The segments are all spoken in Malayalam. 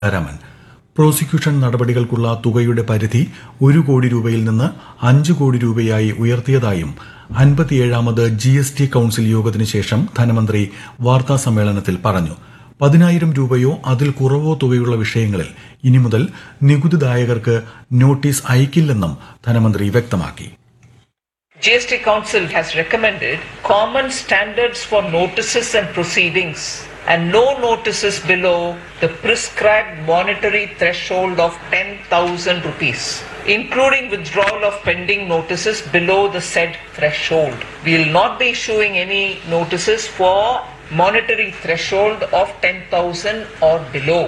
രാമൻ പ്രോസിക്യൂഷൻ നടപടികൾക്കുള്ള തുകയുടെ പരിധി ഒരു കോടി രൂപയിൽ നിന്ന് അഞ്ച് കോടി രൂപയായി ഉയർത്തിയതായും അൻപത്തിയേഴാമത് ജി എസ് ടി കൌൺസിൽ യോഗത്തിന് ശേഷം ധനമന്ത്രി വാർത്താസമ്മേളനത്തിൽ പറഞ്ഞു പതിനായിരം രൂപയോ അതിൽ കുറവോ തുകയുള്ള വിഷയങ്ങളിൽ ഇനി മുതൽ നികുതിദായകർക്ക് നോട്ടീസ് അയക്കില്ലെന്നും ധനമന്ത്രി വ്യക്തമാക്കി GST Council has recommended common standards for notices and proceedings and no notices below the prescribed monetary threshold of 10,000 rupees, including withdrawal of pending notices below the said threshold. We will not be issuing any notices for monetary threshold of 10,000 or below.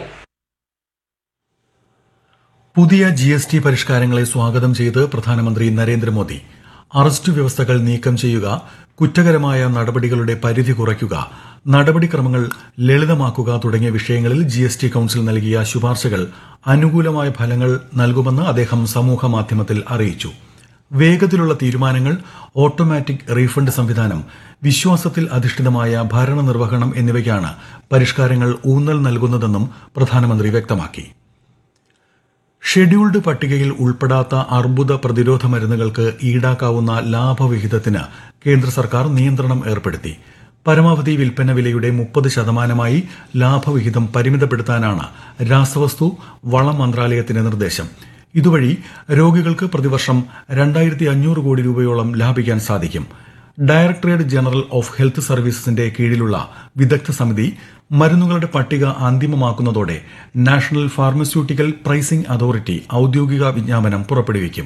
പുതിയ ജി എസ് ടി പരിഷ്കാരങ്ങളെ സ്വാഗതം ചെയ്ത് പ്രധാനമന്ത്രി നരേന്ദ്രമോദി അറസ്റ്റ് വ്യവസ്ഥകൾ നീക്കം ചെയ്യുക കുറ്റകരമായ നടപടികളുടെ പരിധി കുറയ്ക്കുക നടപടിക്രമങ്ങൾ ലളിതമാക്കുക തുടങ്ങിയ വിഷയങ്ങളിൽ ജി എസ് ടി കൌൺസിൽ നൽകിയ ശുപാർശകൾ അനുകൂലമായ ഫലങ്ങൾ നൽകുമെന്ന് അദ്ദേഹം സമൂഹ മാധ്യമത്തിൽ അറിയിച്ചു വേഗത്തിലുള്ള തീരുമാനങ്ങൾ ഓട്ടോമാറ്റിക് റീഫണ്ട് സംവിധാനം വിശ്വാസത്തിൽ അധിഷ്ഠിതമായ ഭരണനിർവഹണം എന്നിവയ്ക്കാണ് പരിഷ്കാരങ്ങൾ ഊന്നൽ നൽകുന്നതെന്നും പ്രധാനമന്ത്രി വ്യക്തമാക്കി ഷെഡ്യൂൾഡ് പട്ടികയിൽ ഉൾപ്പെടാത്ത അർബുദ പ്രതിരോധ മരുന്നുകൾക്ക് ഈടാക്കാവുന്ന ലാഭവിഹിതത്തിന് കേന്ദ്ര സർക്കാർ നിയന്ത്രണം ഏർപ്പെടുത്തി പരമാവധി വിൽപ്പന വിലയുടെ മുപ്പത് ശതമാനമായി ലാഭവിഹിതം പരിമിതപ്പെടുത്താനാണ് രാസവസ്തു വളം മന്ത്രാലയത്തിന്റെ നിർദ്ദേശം ഇതുവഴി രോഗികൾക്ക് പ്രതിവർഷം രണ്ടായിരത്തി അഞ്ഞൂറ് കോടി രൂപയോളം ലാഭിക്കാൻ സാധിക്കും ഡയറക്ടറേറ്റ് ജനറൽ ഓഫ് ഹെൽത്ത് സർവീസസിന്റെ കീഴിലുള്ള വിദഗ്ധ സമിതി മരുന്നുകളുടെ പട്ടിക അന്തിമമാക്കുന്നതോടെ നാഷണൽ ഫാർമസ്യൂട്ടിക്കൽ പ്രൈസിംഗ് അതോറിറ്റി ഔദ്യോഗിക വിജ്ഞാപനം പുറപ്പെടുവിക്കും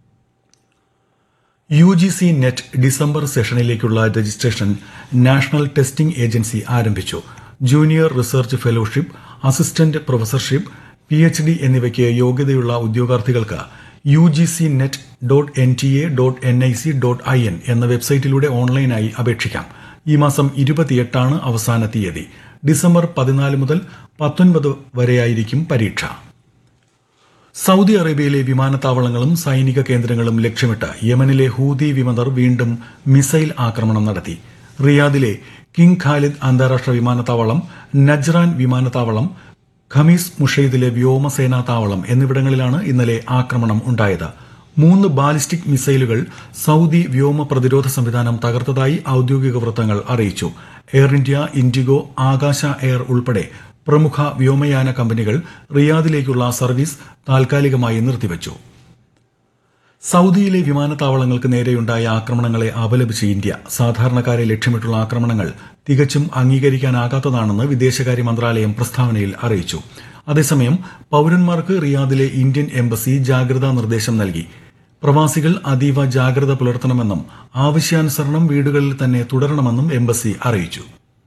U G C net December സെഷനിലേക്കുള്ള രജിസ്ട്രേഷൻ നാഷണൽ ടെസ്റ്റിംഗ് ഏജൻസി ആരംഭിച്ചു junior research fellowship assistant professorship P H D എന്നിവയ്ക്ക് യോഗ്യതയുള്ള ഉദ്യോഗാർത്ഥികൾക്ക് U G C net dot N T A dot N I C dot I N എന്ന വെബ്സൈറ്റിലൂടെ ഓൺലൈനായി അപേക്ഷിക്കാം ഈ മാസം ഇരുപത്തിയെട്ടാണ് അവസാന തീയതി ഡിസംബർ പതിനാല് മുതൽ പത്തൊൻപത് വരെയായിരിക്കും പരീക്ഷ സൗദി അറേബ്യയിലെ വിമാനത്താവളങ്ങളും സൈനിക കേന്ദ്രങ്ങളും ലക്ഷ്യമിട്ട് യമനിലെ ഹൂതി വിമതർ വീണ്ടും മിസൈൽ ആക്രമണം നടത്തി റിയാദിലെ കിങ് ഖാലിദ് അന്താരാഷ്ട്ര വിമാനത്താവളം നജ്റാൻ വിമാനത്താവളം ഖമീസ് മുഷൈദിലെ വ്യോമസേനാ താവളം എന്നിവിടങ്ങളിലാണ് ഇന്നലെ ആക്രമണം ഉണ്ടായത് മൂന്ന് ബാലിസ്റ്റിക് മിസൈലുകൾ സൗദി വ്യോമ പ്രതിരോധ സംവിധാനം തകർത്തതായി ഔദ്യോഗിക വൃത്തങ്ങൾ അറിയിച്ചു air India IndiGo Akasa air ഉൾപ്പെടെ പ്രമുഖ വ്യോമയാന കമ്പനികൾ റിയാദിലേക്കുള്ള സർവീസ് താൽക്കാലികമായി നിർത്തിവച്ചു സൗദിയിലെ വിമാനത്താവളങ്ങൾക്ക് നേരെയുണ്ടായ ആക്രമണങ്ങളെ അപലപിച്ച് ഇന്ത്യ സാധാരണക്കാരെ ലക്ഷ്യമിട്ടുള്ള ആക്രമണങ്ങൾ തികച്ചും അംഗീകരിക്കാനാകാത്തതാണെന്ന് വിദേശകാര്യ മന്ത്രാലയം പ്രസ്താവനയിൽ അറിയിച്ചു അതേസമയം പൌരന്മാർക്ക് റിയാദിലെ ഇന്ത്യൻ എംബസി ജാഗ്രതാ നിർദ്ദേശം നൽകി പ്രവാസികൾ അതീവ ജാഗ്രത പുലർത്തണമെന്നും ആവശ്യാനുസരണം വീടുകളിൽ തന്നെ തുടരണമെന്നും എംബസി അറിയിച്ചു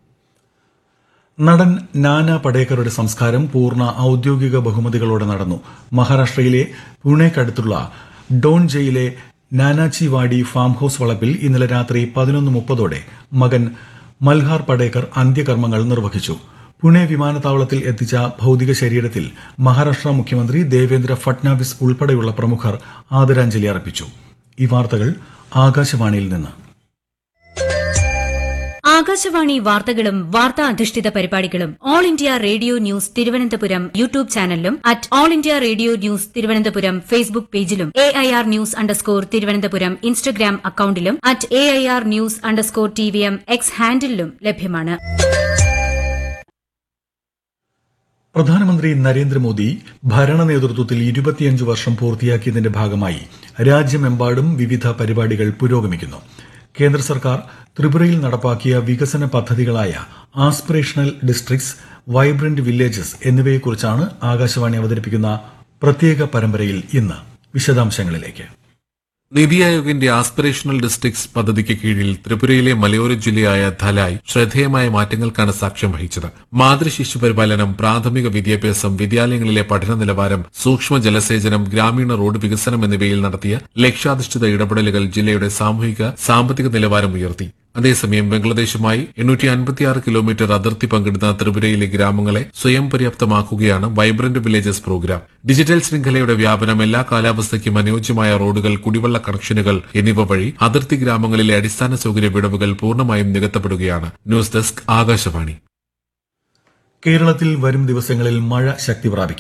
നടൻ നാന പടേക്കറുടെ സംസ്കാരം പൂർണ്ണ ഔദ്യോഗിക ബഹുമതികളോടെ നടന്നു മഹാരാഷ്ട്രയിലെ പുണെക്കടുത്തുള്ള ഡോൺ ജയിലെ നാനാച്ചിവാടി ഫാം ഹൌസ് വളപ്പിൽ ഇന്നലെ രാത്രി പതിനൊന്ന് മുപ്പതോടെ മകൻ മൽഹാർ പടേക്കർ അന്ത്യകർമ്മങ്ങൾ നിർവഹിച്ചു പുണെ വിമാനത്താവളത്തിൽ എത്തിച്ച ഭൌതിക ശരീരത്തിൽ മഹാരാഷ്ട്ര മുഖ്യമന്ത്രി ദേവേന്ദ്ര ഫട്നാവിസ് ഉൾപ്പെടെയുള്ള പ്രമുഖർ ആദരാഞ്ജലി അർപ്പിച്ചു ഈ വാർത്തകൾ ആകാശവാണിയിൽ നിന്ന് ആകാശവാണി വാർത്തകളും വാർത്താ അധിഷ്ഠിത പരിപാടികളും All India Radio news Thiruvananthapuram YouTube ചാനലിലും at All India Radio news Thiruvananthapuram Facebook പേജിലും A I R news underscore Thiruvananthapuram Instagram അക്കൌണ്ടിലും at A I R news underscore T V M X ഹാൻഡിലും ലഭ്യമാണ് പ്രധാനമന്ത്രി നരേന്ദ്രമോദി ഭരണ നേതൃത്വത്തിൽ ഇരുപത്തിയഞ്ച് വർഷം പൂർത്തിയാക്കിയതിന്റെ ഭാഗമായി രാജ്യമെമ്പാടും വിവിധ പരിപാടികൾ പുരോഗമിക്കുന്നു കേന്ദ്ര സർക്കാർ ത്രിപുരയിൽ നടപ്പാക്കിയ വികസന പദ്ധതികളായ ആസ്പിറേഷണൽ ഡിസ്ട്രിക്ട്സ് വൈബ്രന്റ് വില്ലേജസ് എന്നിവയെക്കുറിച്ചാണ് ആകാശവാണി അവതരിപ്പിക്കുന്ന പ്രത്യേക പരമ്പരയിൽ ഇന്ന് വിശദാംശങ്ങളിലേക്ക് നിതി ആയോഗിന്റെ ആസ്പിറേഷണൽ ഡിസ്ട്രിക്ട്സ് പദ്ധതിക്ക് കീഴിൽ ത്രിപുരയിലെ മലയോര ജില്ലയായ ധലായ് ശ്രദ്ധേയമായ മാറ്റങ്ങൾക്കാണ് സാക്ഷ്യം വഹിച്ചത് മാതൃശിശു പരിപാലനം പ്രാഥമിക വിദ്യാഭ്യാസം വിദ്യാലയങ്ങളിലെ പഠന നിലവാരം സൂക്ഷ്മ ജലസേചനം ഗ്രാമീണ റോഡ് വികസനം എന്നിവയിൽ നടത്തിയ ലക്ഷ്യാധിഷ്ഠിത ഇടപെടലുകൾ ജില്ലയുടെ സാമൂഹിക സാമ്പത്തിക നിലവാരം ഉയർത്തി അതേസമയം ബംഗ്ലാദേശുമായി എണ്ണൂറ്റി അൻപത്തിയാറ് കിലോമീറ്റർ അതിർത്തി പങ്കിടുന്ന ത്രിപുരയിലെ ഗ്രാമങ്ങളെ സ്വയം പര്യാപ്തമാക്കുകയാണ് വൈബ്രന്റ് വില്ലേജസ് പ്രോഗ്രാം ഡിജിറ്റൽ ശൃംഖലയുടെ വ്യാപനം എല്ലാ കാലാവസ്ഥയ്ക്കും അനുയോജ്യമായ റോഡുകൾ കുടിവെള്ള കണക്ഷനുകൾ എന്നിവ വഴി അതിർത്തി ഗ്രാമങ്ങളിലെ അടിസ്ഥാന സൗകര്യ വിടവുകൾ പൂർണ്ണമായും നികത്തപ്പെടുകയാണ് ന്യൂസ് ഡെസ്ക് ആകാശവാണി കേരളത്തിൽ വരും ദിവസങ്ങളിൽ മഴ ശക്തി പ്രാപിക്കും